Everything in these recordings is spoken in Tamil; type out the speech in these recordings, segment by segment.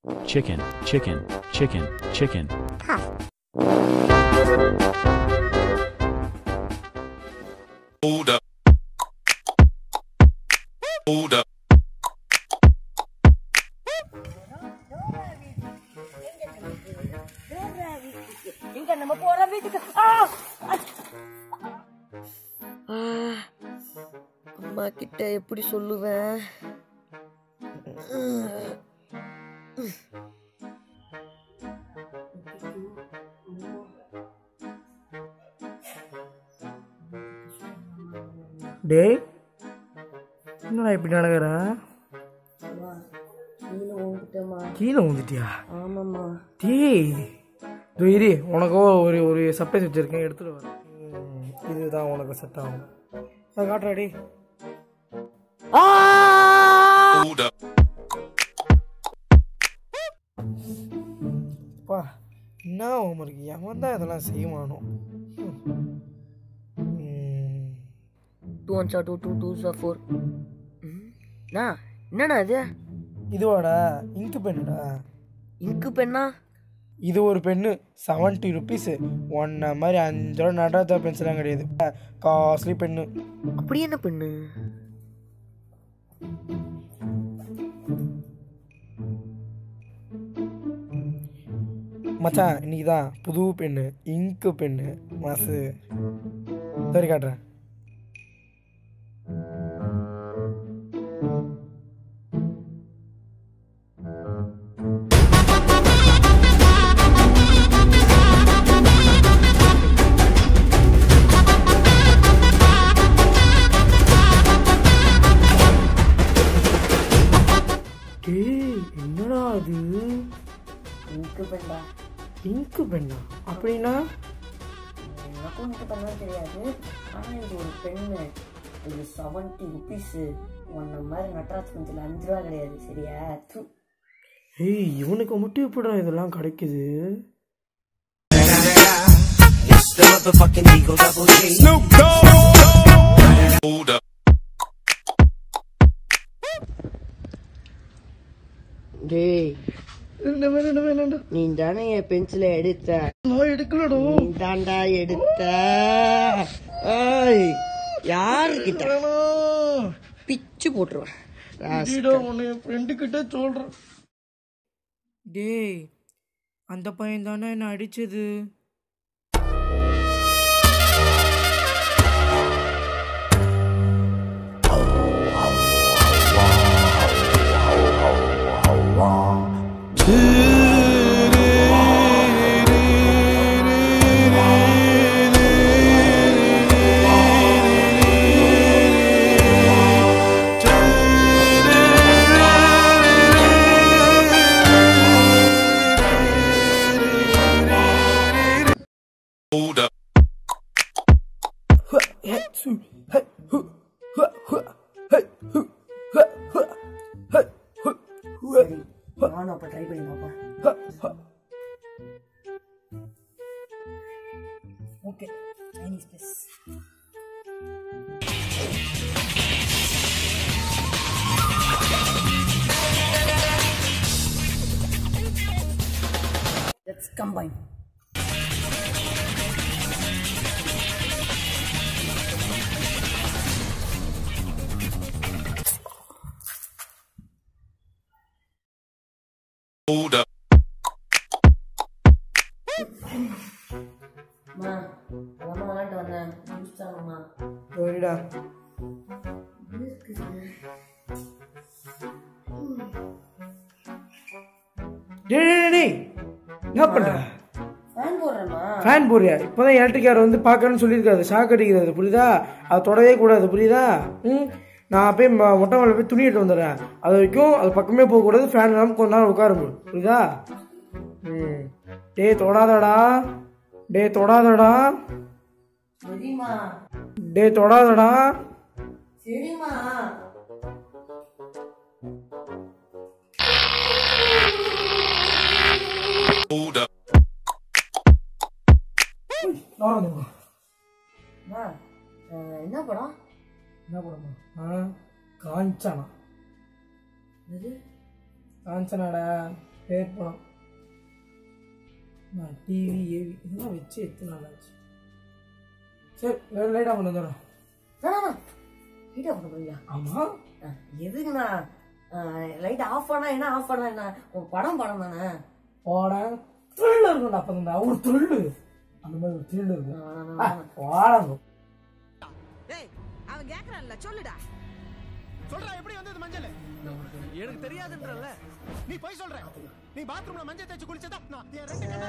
chicken, chicken, chicken, chicken. Hold up. Hold up. இங்க நம்ம போற வீட்டுக்கு ஆ! ஆ, அம்மா கிட்ட எப்படி சொல்லுவேன் டேய் என்னடா இப்படி நடக்கிற கீழே உங்ககிட்டமா கீழே வந்துட்டியா ஆமாம்மா டேய் இதோ இரு உனக்கோ ஒரு ஒரு சர்ப்ரைஸ் வச்சுருக்கேன் எடுத்துட்டு வரேன் ம், இதுதான் உனக்கு செட் ஆகும் நான் காட்டுறா டேய் Hold up. அப்பா என்ன ஹோம்ஒர்க் எவன் தான் இதெல்லாம் செய்வானோ ம். ம். Two one sir two two two sir four அண்ணா என்னண்ணா இது இதுவாடா இங்கு பெண்ணுடா இங்கு பெண்ணா இது ஒரு பெண்ணு செவன்ட்டி ருபீஸு ஒன்றை மாதிரி அஞ்சு ரூபா நடராஜா பென்சிலாம் கிடையாது காஸ்ட்லி பெண்ணு அப்படி என்ன பெண்ணு மச்சான் இன்னைக்கு தான் புது பெண்ணு இங்கு பெண்ணு மாசு சரி காட்டுறேன் டேய் என்னடா அது இங்கு பெண்ணா இங்கு பெண்ணா அப்படின்னா எனக்கும் இங்கு பெண்ணா தெரியாது ஆனால் இது ஒரு பெண்ணு இது செவன்ட்டி ருபீஸு ஒன்றை மாதிரி நட்ராஜ் பஞ்சில் அஞ்சு ரூபா கிடையாது சரியா தூ ஏய் இவனுக்கு மட்டும் எப்படிடா இதெல்லாம் கிடைக்குது Hold up. டேய் நீ தானே என் பென்சிலை எடுத்த நான் எடுக்கலடா நீ தாண்டா எடுத்த ஏய் யாருக்கிட்ட பிச்சு போட்டுருவேன் உன்னை என் ஃப்ரெண்டு கிட்ட சொல்றேன் டேய் அந்த பையன் தானே என்ன அடிச்சது Hold up. சரி நானும் அப்போ ட்ரை பண்ணி பார்ப்பேன் okay Chinese plus Let's combine. Hold up. அம்மா அம்மா விளாண்டு வந்தேன் முடிச்சாங்கம்மா சரிடா டேய் டேய், டேய் என்ன பண்ற ஃபேன் போடுறேம்மா ஃபேன் போறியா இப்போதான் எலக்ட்ரிக் வந்து பார்க்கறேன்னு சொல்லியிருக்காரு ஷாக் அடிக்கிறது புரியுதா அது தொடவே கூடாது புரியுதா ம் நான் போய் ம- மொட்டை மேலே போய் துணி எடுத்து வந்துடுறேன் அது வரைக்கும் அது பக்கமே போகக்கூடாது ஃபேன் இல்லாமல் கொஞ்ச நேரம் உட்காருங்க புரியுதா ம் டேய் தொடாதடா டேய் தொடாதடா சரிம்மா டேய் தொடாதடா சரிம்மா Hold up. அம்மா அஹ், என்ன படம் என்ன படமா ஆ காஞ்சனா எது காஞ்சனாடா பேர் படம் நான் டிவி ஏவி இதெல்லாம் வச்சு எத்தனை நாள் ஆச்சு சரி வேறு லைட்டாக கொண்டு வந்துடுறோம் ஹீட்டா பண்ண போறீங்களா ஆமாம் அஹ், எதுக்குண்ணா லைட் ஆஃப் பண்ணா என்ன ஆஃப் பண்ணா என்ன உன் படம் படம் தானே போட த்ரில் இருக்கும்டா அப்போ தான் ஒரு த்ரில்லு அந்த மாதிரி ஒரு த்ரில் இருக்கு வாடங்க டேய் அவன் கேக்குறான்ல சொல்லுடா சொல்றா எப்படி வந்தது மஞ்சள் எனக்கு தெரியாதுன்றல நீ போய் சொல்ற நீ பாத்ரூம்ல மஞ்சள் தேய்ச்சு குளிச்சதா நான் என் ரெண்டு கண்ணா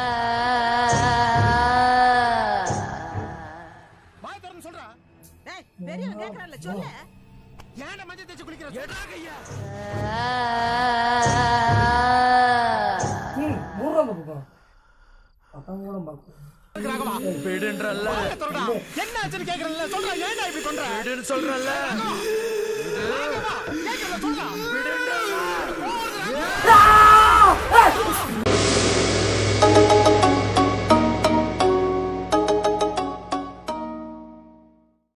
வாய் திறந்து சொல்றா டேய் பெரியவன் கேக்குறான்ல சொல்லு ஏன்டா மஞ்சள் தேய்ச்சு குளிக்கிற எடா கையா ம் மூணாம் பக்கம் பக்கம் கூட பார்க்கும் சொல்றா என்ன ஆச்சுன்னு கேக்குறல்ல சொல்றா ஏன்டா இப்படி பண்ற விடுன்னு சொல்றல்ல சொல்றா